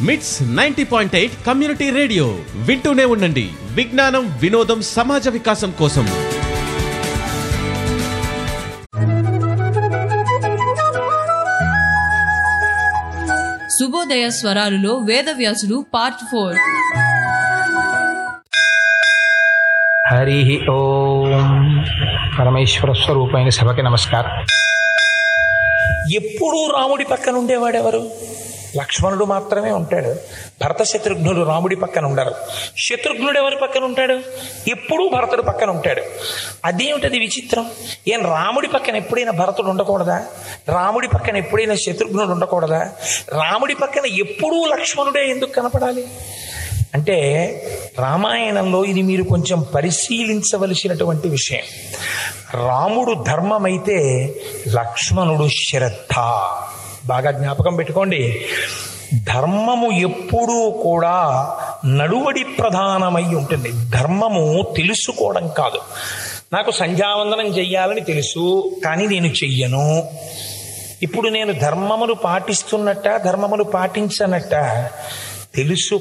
మిట్స్ ninety point eight community radio వింటూనే ఉండండి విజ్ఞానం వినోదం సమాజ వికాసం కోసం శుభోదయ స్వరాలులో వేదవ్యాసుడు పార్ట్ ఫోర్ హరి ఓం పరమేశ్వర స్వరూపమైన సభకి నమస్కారం ఎప్పుడూ రాముడి పక్కన ఉండేవాడెవరు లక్ష్మణుడు మాత్రమే ఉంటాడు భరత శత్రుఘ్నుడు రాముడి పక్కన ఉండరు శత్రుఘ్నుడు ఎవరి పక్కన ఉంటాడు ఎప్పుడూ భరతుడు పక్కన ఉంటాడు అదేమిటది విచిత్రం ఏం రాముడి పక్కన ఎప్పుడైనా భరతుడు ఉండకూడదా రాముడి పక్కన ఎప్పుడైనా శత్రుఘ్నుడు ఉండకూడదా రాముడి పక్కన ఎప్పుడూ లక్ష్మణుడే ఎందుకు కనపడాలి అంటే రామాయణంలో ఇది మీరు కొంచెం పరిశీలించవలసినటువంటి విషయం రాముడు ధర్మమైతే లక్ష్మణుడు శ్రద్ధ బాగా జ్ఞాపకం పెట్టుకోండి ధర్మము ఎప్పుడూ కూడా నడువడి ప్రధానమై ఉంటుంది ధర్మము తెలుసుకోవడం కాదు నాకు సంధ్యావందనం చెయ్యాలని తెలుసు కానీ నేను చెయ్యను ఇప్పుడు నేను ధర్మమును పాటిస్తున్నట్ట ధర్మమును పాటించనట్ట తెలుసు